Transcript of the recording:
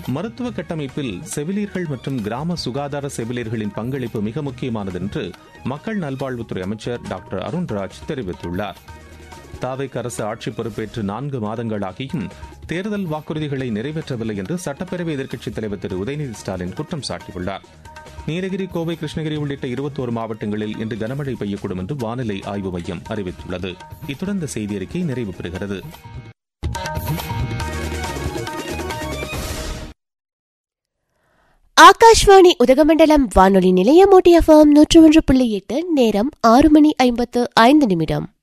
மருத்துவ கட்டமைப்பில் செவிலியர்கள் மற்றும் கிராம சுகாதார செவிலியர்களின் பங்களிப்பு மிக முக்கியமானது என்று மக்கள் நல்வாழ்வுத்துறை அமைச்சர் டாக்டர் அருண்ராஜ் தெரிவித்துள்ளார் தாவைக்கு அரசு ஆட்சி பொறுப்பேற்று நான்கு மாதங்களாகியும் தேர்தல் வாக்குறுதிகளை நிறைவேற்றவில்லை என்று சட்டப்பேரவை எதிர்க்கட்சித் தலைவர் திரு உதயநிதி ஸ்டாலின் குற்றம் சாட்டியுள்ளார் நீலகிரி கோவை கிருஷ்ணகிரி உள்ளிட்ட இருபத்தோரு மாவட்டங்களில் இன்று கனமழை பெய்யக்கூடும் என்று வானிலை ஆய்வு மையம் அறிவித்துள்ளது இத்துடன் இந்த செய்தி அறிக்கை நிறைவு பெறுகிறது ஆகாஷ்வாணி உதகமண்டலம் வானொலி நிலையம் ஓட்டிய ஃபார்ம் நூற்று ஒன்று புள்ளி எட்டு நேரம் ஆறு மணி ஐம்பத்து ஐந்து நிமிடம்